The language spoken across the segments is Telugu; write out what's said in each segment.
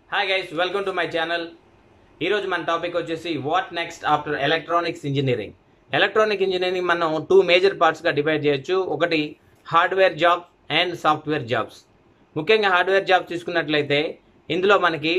hi guys welcome to my channel ఈరోజు మన టాపిక్ వచ్చేసి what next after electronics engineering electronic engineering మనం టూ మేజర్ పార్ట్స్గా డివైడ్ చేయొచ్చు ఒకటి hardware job and software jobs ముఖ్యంగా హార్డ్వేర్ జాబ్ తీసుకున్నట్లయితే ఇందులో మనకి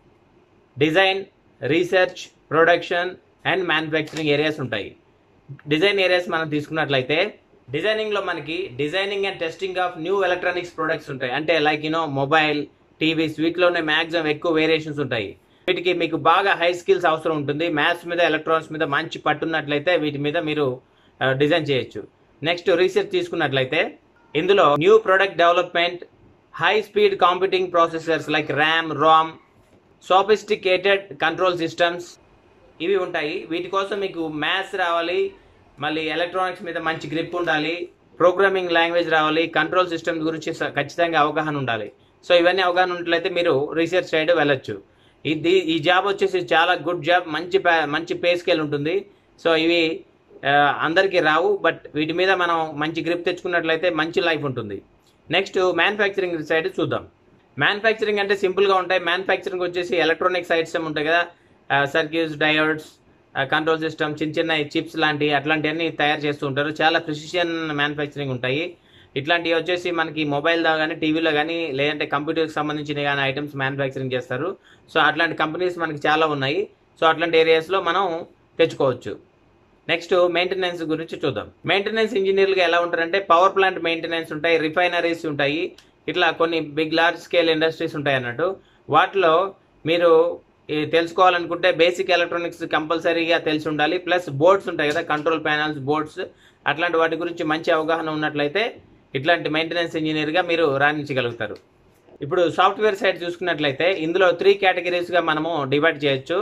design research production and manufacturing areas ఉంటాయి డిజైన్ ఏరియాస్ మనం తీసుకున్నట్లయితే డిజైనింగ్లో మనకి designing and testing of new electronics products ఉంటాయి అంటే లైక్ యూనో మొబైల్ టీవీస్ వీటిలోనే మ్యాక్సిమం ఎక్కువ వేరియేషన్స్ ఉంటాయి వీటికి మీకు బాగా హై స్కిల్స్ అవసరం ఉంటుంది మ్యాథ్స్ మీద ఎలక్ట్రానిక్స్ మీద మంచి పట్టున్నట్లయితే వీటి మీద మీరు డిజైన్ చేయొచ్చు నెక్స్ట్ రీసెర్చ్ తీసుకున్నట్లయితే ఇందులో new product development high speed computing processors like RAM RAM sophisticated control systems ఇవి ఉంటాయి వీటి కోసం మీకు మ్యాథ్స్ రావాలి మళ్ళీ ఎలక్ట్రానిక్స్ మీద మంచి గ్రిప్ ఉండాలి ప్రోగ్రామింగ్ లాంగ్వేజ్ రావాలి కంట్రోల్ సిస్టమ్స్ గురించి స- ఖచ్చితంగా అవగాహన ఉండాలి సో ఇవన్నీ అవగాహన ఉన్నట్లయితే మీరు రీసెర్చ్ సైడ్ వెళ్ళొచ్చు ఇది ఈ జాబ్ వచ్చేసి చాలా గుడ్ జాబ్ మంచి పే- మంచి పే స్కేల్ ఉంటుంది సో ఇవి ఆ, అందరికీ రావు బట్ వీటి మీద మనం మంచి గ్రిప్ తెచ్చుకున్నట్లయితే మంచి లైఫ్ ఉంటుంది నెక్స్ట్ మ్యానుఫ్యాక్చరింగ్ సైడ్ చూద్దాం మ్యానుఫ్యాక్చరింగ్ అంటే సింపుల్గా ఉంటాయి మ్యానుఫ్యాక్చరింగ్ వచ్చేసి ఎలక్ట్రానిక్స్ ఐటమ్స్ ఉంటాయి కదా సర్క్యూట్స్ డయోడ్స్ కంట్రోల్ సిస్టమ్ చిన్న చిన్న చిప్స్ లాంటి అట్లాంటివన్నీ తయారు చేస్తూ ఉంటారు చాలా ప్రిసిషన్ మ్యానుఫ్యాక్చరింగ్ ఉంటాయి ఇట్లాంటివి వచ్చేసి మనకి మొబైల్లో కానీ టీవీలో కానీ లేదంటే కంప్యూటర్కి సంబంధించిన కానీ ఐటమ్స్ మ్యానుఫ్యాక్చరింగ్ చేస్తారు సో అట్లాంటి కంపెనీస్ మనకి చాలా ఉన్నాయి సో అట్లాంటి ఏరియాస్లో మనం తెచ్చుకోవచ్చు నెక్స్ట్ మెయింటెనెన్స్ గురించి చూద్దాం మెయింటెనెన్స్ ఇంజనీర్లుగా ఎలా ఉంటారంటే పవర్ ప్లాంట్ మెయింటెనెన్స్ ఉంటాయి రిఫైనరీస్ ఉంటాయి ఇట్లా కొన్ని బిగ్ లార్జ్ స్కేల్ ఇండస్ట్రీస్ ఉంటాయి అన్నట్టు వాటిలో మీరు ఈ తెలుసుకోవాలనుకుంటే బేసిక్ ఎలక్ట్రానిక్స్ కంపల్సరీగా తెలిసి ఉండాలి ప్లస్ బోర్డ్స్ ఉంటాయి కదా కంట్రోల్ ప్యానల్స్ బోర్డ్స్ అట్లాంటి వాటి గురించి మంచి అవగాహన ఉన్నట్లయితే ఇట్లాంటి మెయింటెనెన్స్ ఇంజనీర్గా మీరు రాణించగలుగుతారు ఇప్పుడు సాఫ్ట్వేర్ సైడ్ చూసుకున్నట్లయితే ఇందులో త్రీ కేటగిరీస్గా మనము డివైడ్ చేయొచ్చు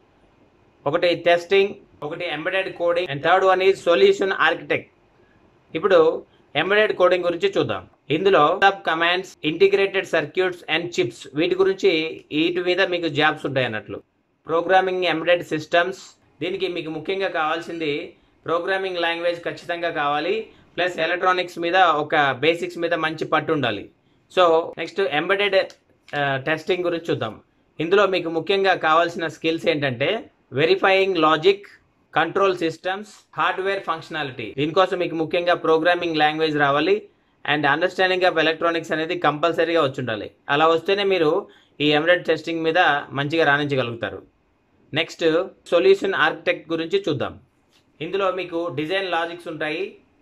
ఒకటి టెస్టింగ్ ఒకటి embedded coding and third one is solution architect ఇప్పుడు ఎంబెడెడ్ కోడింగ్ గురించి చూద్దాం ఇందులో sub commands integrated circuits and chips వీటి గురించి వీటి మీద మీకు జాబ్స్ ఉంటాయి అన్నట్లు ప్రోగ్రామింగ్ ఎంబెడెడ్ సిస్టమ్స్ దీనికి మీకు ముఖ్యంగా కావాల్సింది ప్రోగ్రామింగ్ లాంగ్వేజ్ ఖచ్చితంగా కావాలి ప్లస్ ఎలక్ట్రానిక్స్ మీద ఒక బేసిక్స్ మీద మంచి పట్టు ఉండాలి సో నెక్స్ట్ ఎంబెడెడ్ టెస్టింగ్ గురించి చూద్దాం ఇందులో మీకు ముఖ్యంగా కావాల్సిన స్కిల్స్ ఏంటంటే verifying logic control systems hardware functionality దీనికోసం మీకు ముఖ్యంగా ప్రోగ్రామింగ్ లాంగ్వేజ్ రావాలి అండ్ అండర్స్టాండింగ్ ఆఫ్ ఎలక్ట్రానిక్స్ అనేది కంపల్సరీగా వచ్చి ఉండాలి అలా వస్తేనే మీరు ఈ ఎంబ్రాయిడ్ టెస్టింగ్ మీద మంచిగా రాణించగలుగుతారు నెక్స్ట్ సొల్యూషన్ ఆర్కిటెక్ట్ గురించి చూద్దాం ఇందులో మీకు డిజైన్ లాజిక్స్ ఉంటాయి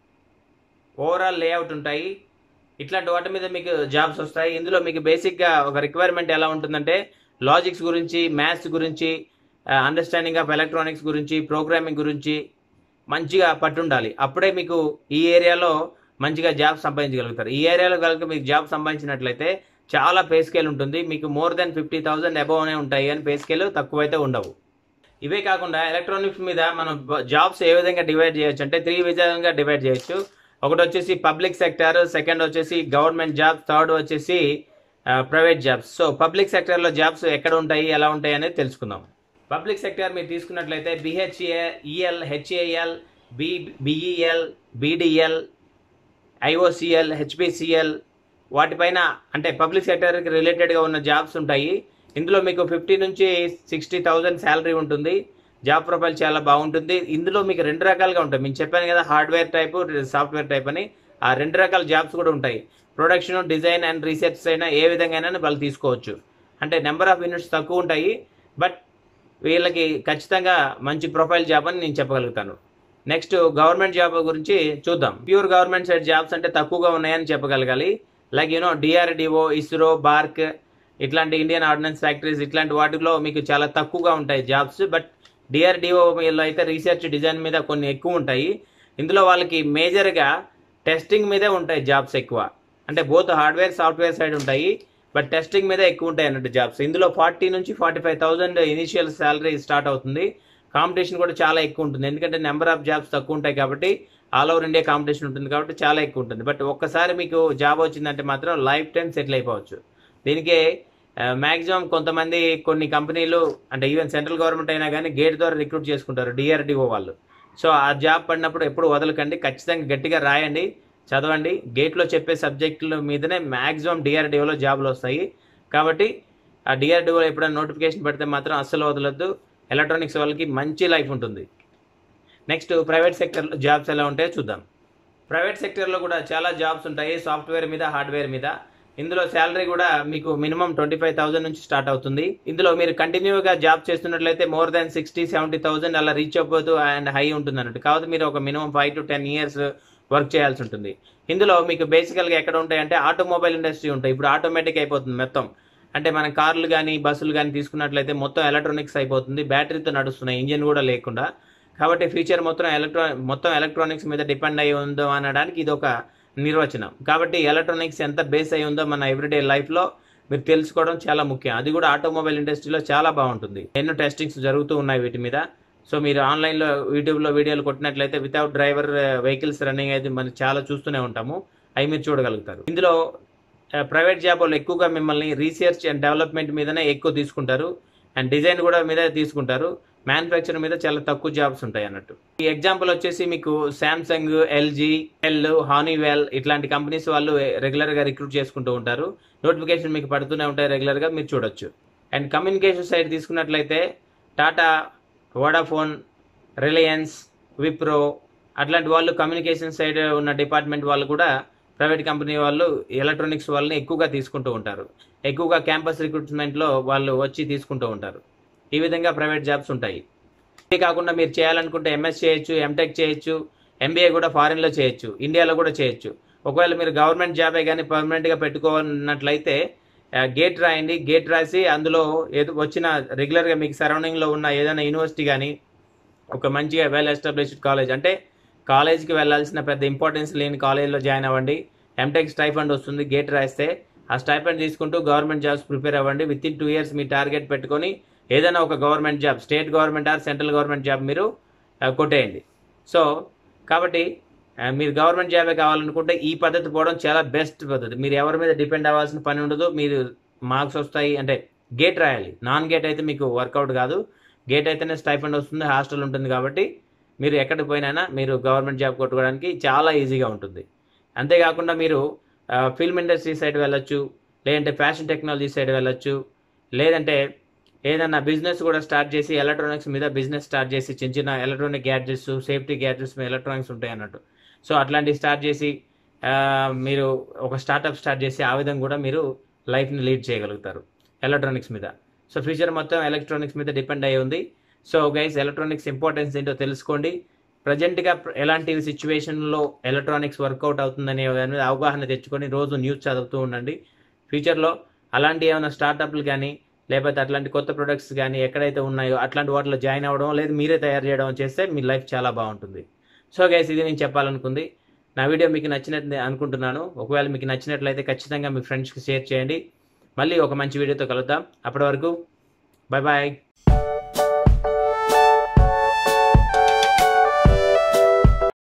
ఓవరాల్ లేఅవుట్ ఉంటాయి ఇట్లాంటి వాటి మీద మీకు జాబ్స్ వస్తాయి ఇందులో మీకు బేసిక్గా ఒక రిక్వైర్మెంట్ ఎలా ఉంటుందంటే లాజిక్స్ గురించి మ్యాథ్స్ గురించి అండర్స్టాండింగ్ ఆఫ్ ఎలక్ట్రానిక్స్ గురించి ప్రోగ్రామింగ్ గురించి మంచిగా పట్టుండాలి అప్పుడే మీకు ఈ ఏరియాలో మంచిగా జాబ్ సంపాదించగలుగుతారు ఈ ఏరియాలో కనుక మీకు జాబ్ సంపాదించినట్లయితే చాలా పే స్కేల్ ఉంటుంది మీకు మోర్ దెన్ ఫిఫ్టీ థౌసండ్ అబౌవ్నే ఉంటాయి కానీ పే స్కేల్ తక్కువైతే ఉండవు ఇవే కాకుండా ఎలక్ట్రానిక్స్ మీద మనం జాబ్స్ ఏ విధంగా డివైడ్ చేయొచ్చు అంటే త్రీ విధంగా డివైడ్ చేయొచ్చు ఒకటి వచ్చేసి పబ్లిక్ సెక్టర్ సెకండ్ వచ్చేసి గవర్నమెంట్ జాబ్స్ థర్డ్ వచ్చేసి ప్రైవేట్ జాబ్స్ సో పబ్లిక్ సెక్టర్లో జాబ్స్ ఎక్కడ ఉంటాయి ఎలా ఉంటాయి అనేది తెలుసుకుందాం పబ్లిక్ సెక్టర్ మీరు తీసుకున్నట్లయితే BHEL HAL B BEL BDL IOCL HPCL వాటిపైన అంటే పబ్లిక్ సెక్టర్కి రిలేటెడ్గా ఉన్న జాబ్స్ ఉంటాయి ఇందులో మీకు ఫిఫ్టీ నుంచి సిక్స్టీ థౌజండ్ శాలరీ ఉంటుంది జాబ్ ప్రొఫైల్ చాలా బాగుంటుంది ఇందులో మీకు రెండు రకాలుగా ఉంటాయి నేను చెప్పాను కదా హార్డ్వేర్ టైపు సాఫ్ట్వేర్ టైప్ అని ఆ రెండు రకాల జాబ్స్ కూడా ఉంటాయి ప్రొడక్షన్ డిజైన్ అండ్ రీసెర్చ్ అయినా ఏ విధంగా అయినా వాళ్ళు తీసుకోవచ్చు అంటే నెంబర్ ఆఫ్ యూనిట్స్ తక్కువ ఉంటాయి బట్ వీళ్ళకి ఖచ్చితంగా మంచి ప్రొఫైల్ జాబ్ అని నేను చెప్పగలుగుతాను నెక్స్ట్ గవర్నమెంట్ జాబ్ గురించి చూద్దాం ప్యూర్ గవర్నమెంట్ సైడ్ జాబ్స్ అంటే తక్కువగా ఉన్నాయని చెప్పగలగాలి like you know DRDO ISRO BARC ఇట్లాంటి ఇండియన్ ఆర్డినెన్స్ ఫ్యాక్టరీస్ ఇట్లాంటి వాటిలో మీకు చాలా తక్కువగా ఉంటాయి జాబ్స్ బట్ డిఆర్డిఓ అయితే రీసెర్చ్ డిజైన్ మీద కొన్ని ఎక్కువ ఉంటాయి ఇందులో వాళ్ళకి మేజర్గా టెస్టింగ్ మీదే ఉంటాయి జాబ్స్ ఎక్కువ అంటే బోత్ హార్డ్వేర్ సాఫ్ట్వేర్ సైడ్ ఉంటాయి బట్ టెస్టింగ్ మీదే ఎక్కువ ఉంటాయి అన్నట్టు జాబ్స్ ఇందులో ఫార్టీ నుంచి forty five thousand initial salary start అవుతుంది కాంపిటీషన్ కూడా చాలా ఎక్కువ ఉంటుంది ఎందుకంటే నెంబర్ ఆఫ్ జాబ్స్ తక్కువ ఉంటాయి కాబట్టి ఆల్ ఓవర్ ఇండియా కాంపిటీషన్ ఉంటుంది కాబట్టి చాలా ఎక్కువ ఉంటుంది బట్ ఒక్కసారి మీకు జాబ్ వచ్చిందంటే మాత్రం లైఫ్ టైం సెటిల్ అయిపోవచ్చు దీనికి మ్యాక్సిమం కొంతమంది కొన్ని కంపెనీలు అంటే ఈవెన్ సెంట్రల్ గవర్నమెంట్ అయినా కానీ గేట్ ద్వారా రిక్రూట్ చేసుకుంటారు డిఆర్డిఓ వాళ్ళు సో ఆ జాబ్ పడినప్పుడు ఎప్పుడు వదలకండి ఖచ్చితంగా గట్టిగా రాయండి చదవండి గేట్లో చెప్పే సబ్జెక్టుల మీదనే మ్యాక్సిమం డిఆర్డిఓలో జాబ్లు వస్తాయి కాబట్టి ఆ డిఆర్డిఓ ఎప్పుడైనా నోటిఫికేషన్ పెడితే మాత్రం అస్సలు వదలొద్దు ఎలక్ట్రానిక్స్ వాళ్ళకి మంచి లైఫ్ ఉంటుంది నెక్స్ట్ ప్రైవేట్ సెక్టర్లో జాబ్స్ ఎలా ఉంటాయో చూద్దాం ప్రైవేట్ సెక్టర్లో కూడా చాలా జాబ్స్ ఉంటాయి సాఫ్ట్వేర్ మీద హార్డ్వేర్ మీద ఇందులో శాలరీ కూడా మీకు మినిమం ట్వంటీ ఫైవ్ థౌసండ్ నుంచి స్టార్ట్ అవుతుంది ఇందులో మీరు కంటిన్యూగా జాబ్ చేస్తున్నట్లయితే more than sixty seventy thousand అలా రీచ్ అవ్వదు అండ్ హై ఉంటుంది అన్నట్టు కాబట్టి మీరు ఒక minimum five to ten years work చేయాల్సి ఉంటుంది ఇందులో మీకు బేసికల్గా ఎక్కడ ఉంటాయంటే ఆటోమొబైల్ ఇండస్ట్రీ ఉంటాయి ఇప్పుడు ఆటోమేటిక్ అయిపోతుంది మొత్తం అంటే మన కార్లు కానీ బస్సులు కానీ తీసుకున్నట్లయితే మొత్తం ఎలక్ట్రానిక్స్ అయిపోతుంది బ్యాటరీతో నడుస్తున్నాయి ఇంజిన్ కూడా లేకుండా కాబట్టి ఫ్యూచర్ మొత్తం ఎలక్ట్రా మొత్తం ఎలక్ట్రానిక్స్ మీద డిపెండ్ అయి ఉందో అనడానికి ఇది ఒక నిర్వచనం కాబట్టి ఎలక్ట్రానిక్స్ ఎంత బేస్ అయి ఉందో మన ఎవ్రీడే లైఫ్లో మీరు తెలుసుకోవడం చాలా ముఖ్యం అది కూడా ఆటోమొబైల్ ఇండస్ట్రీలో చాలా బాగుంటుంది ఎన్నో టెస్టింగ్స్ జరుగుతూ ఉన్నాయి వీటి మీద సో మీరు ఆన్లైన్లో యూట్యూబ్లో వీడియోలు కొట్టినట్లయితే వితౌట్ డ్రైవర్ వెహికల్స్ రన్నింగ్ అయితే మనం చాలా చూస్తూనే ఉంటాము అవి మీరు చూడగలుగుతారు ఇందులో ప్రైవేట్ జాబ్ వాళ్ళు ఎక్కువగా మిమ్మల్ని రీసెర్చ్ అండ్ డెవలప్మెంట్ మీదనే ఎక్కువ తీసుకుంటారు అండ్ డిజైన్ కూడా మీద తీసుకుంటారు మ్యానుఫ్యాక్చర్ మీద చాలా తక్కువ జాబ్స్ ఉంటాయి అన్నట్టు ఈ ఎగ్జాంపుల్ వచ్చేసి మీకు శాంసంగ్ ఎల్జీ ఎల్ హానీవెల్ ఇట్లాంటి కంపెనీస్ వాళ్ళు రెగ్యులర్గా రిక్రూట్ చేసుకుంటూ ఉంటారు నోటిఫికేషన్ మీకు పడుతూనే ఉంటాయి రెగ్యులర్గా మీరు చూడొచ్చు అండ్ కమ్యూనికేషన్ సైడ్ తీసుకున్నట్లయితే టాటా వోడాఫోన్ రిలయన్స్ విప్రో అట్లాంటి వాళ్ళు కమ్యూనికేషన్ సైడ్ ఉన్న డిపార్ట్మెంట్ వాళ్ళు కూడా ప్రైవేట్ కంపెనీ వాళ్ళు ఎలక్ట్రానిక్స్ వాళ్ళని ఎక్కువగా తీసుకుంటూ ఉంటారు ఎక్కువగా క్యాంపస్ రిక్రూట్మెంట్లో వాళ్ళు వచ్చి తీసుకుంటూ ఉంటారు ఈ విధంగా ప్రైవేట్ జాబ్స్ ఉంటాయి ఇది కాకుండా మీరు చేయాలనుకుంటే ఎంఎస్ చేయొచ్చు ఎంటెక్ చేయొచ్చు ఎంబీఏ కూడా ఫారిన్లో చేయొచ్చు ఇండియాలో కూడా చేయొచ్చు ఒకవేళ మీరు గవర్నమెంట్ జాబే కానీ పర్మనెంట్గా పెట్టుకోవాలన్నట్లయితే గేట్ రాయండి గేట్ రాసి అందులో ఏదో వచ్చిన రెగ్యులర్గా మీకు సరౌండింగ్లో ఉన్న ఏదైనా యూనివర్సిటీ కానీ ఒక మంచిగా వెల్ ఎస్టాబ్లిష్డ్ కాలేజ్ అంటే కాలేజ్కి వెళ్ళాల్సిన పెద్ద ఇంపార్టెన్స్ లేని కాలేజ్లో జాయిన్ అవ్వండి ఎంటెక్ స్టైఫండ్ వస్తుంది గేట్ రాస్తే ఆ స్టైఫండ్ తీసుకుంటూ గవర్నమెంట్ జాబ్స్ ప్రిపేర్ అవ్వండి విత్ ఇన్ టూ ఇయర్స్ మీ టార్గెట్ పెట్టుకొని ఏదైనా ఒక government job state government or central government job మీరు ఆ, కొట్టేయండి సో కాబట్టి ఆ, మీరు గవర్నమెంట్ జాబే కావాలనుకుంటే ఈ పద్ధతి పోవడం చాలా బెస్ట్ పద్ధతి మీరు ఎవరి మీద డిపెండ్ అవ్వాల్సిన పని ఉండదు మీరు మార్క్స్ వస్తాయి అంటే గేట్ రాయాలి నాన్ గేట్ అయితే మీకు వర్కౌట్ కాదు గేట్ అయితేనే స్టైఫండ్ వస్తుంది హాస్టల్ ఉంటుంది కాబట్టి మీరు ఎక్కడికి పోయినా మీరు గవర్నమెంట్ జాబ్ కొట్టుకోవడానికి చాలా ఈజీగా ఉంటుంది అంతేకాకుండా మీరు ఫిల్మ్ ఇండస్ట్రీ సైడ్ వెళ్ళొచ్చు లేదంటే ఫ్యాషన్ టెక్నాలజీ సైడ్ వెళ్ళొచ్చు లేదంటే ఏదన్నా బిజినెస్ కూడా స్టార్ట్ చేసి ఎలక్ట్రానిక్స్ మీద బిజినెస్ స్టార్ట్ చేసి చిన్న చిన్న ఎలక్ట్రానిక్ గ్యాడ్జెట్స్ సేఫ్టీ గ్యాడ్జెట్స్ మీద ఎలక్ట్రానిక్స్ ఉంటాయి అన్నట్టు సో అట్లాంటివి స్టార్ట్ చేసి ఆ, మీరు ఒక స్టార్ట్అప్ స్టార్ట్ చేసి ఆ విధంగా కూడా మీరు లైఫ్ని లీడ్ చేయగలుగుతారు ఎలక్ట్రానిక్స్ మీద సో ఫ్యూచర్ మొత్తం ఎలక్ట్రానిక్స్ మీద డిపెండ్ అయి ఉంది సో గైస్ ఎలక్ట్రానిక్స్ ఇంపార్టెన్స్ ఏంటో తెలుసుకోండి ప్రజెంట్గా ఎలాంటి సిచ్యువేషన్లో ఎలక్ట్రానిక్స్ వర్కౌట్ అవుతుందనే దాని మీద అవగాహన తెచ్చుకొని రోజు న్యూస్ చదువుతూ ఉండండి ఫ్యూచర్లో అలాంటి ఏమైనా స్టార్టప్లు కానీ లేకపోతే అట్లాంటి కొత్త ప్రొడక్ట్స్ కానీ ఎక్కడైతే ఉన్నాయో అట్లాంటి వాటిలో జాయిన్ అవ్వడం లేదు మీరే తయారు చేయడం చేస్తే మీ లైఫ్ చాలా బాగుంటుంది సో గైస్ ఇది నేను చెప్పాలనుకుంది నా వీడియో మీకు నచ్చినట్టు అనుకుంటున్నాను ఒకవేళ మీకు నచ్చినట్లయితే ఖచ్చితంగా మీ ఫ్రెండ్స్కి షేర్ చేయండి మళ్ళీ ఒక మంచి వీడియోతో కలుద్దాం అప్పటి వరకు బాయ్ బాయ్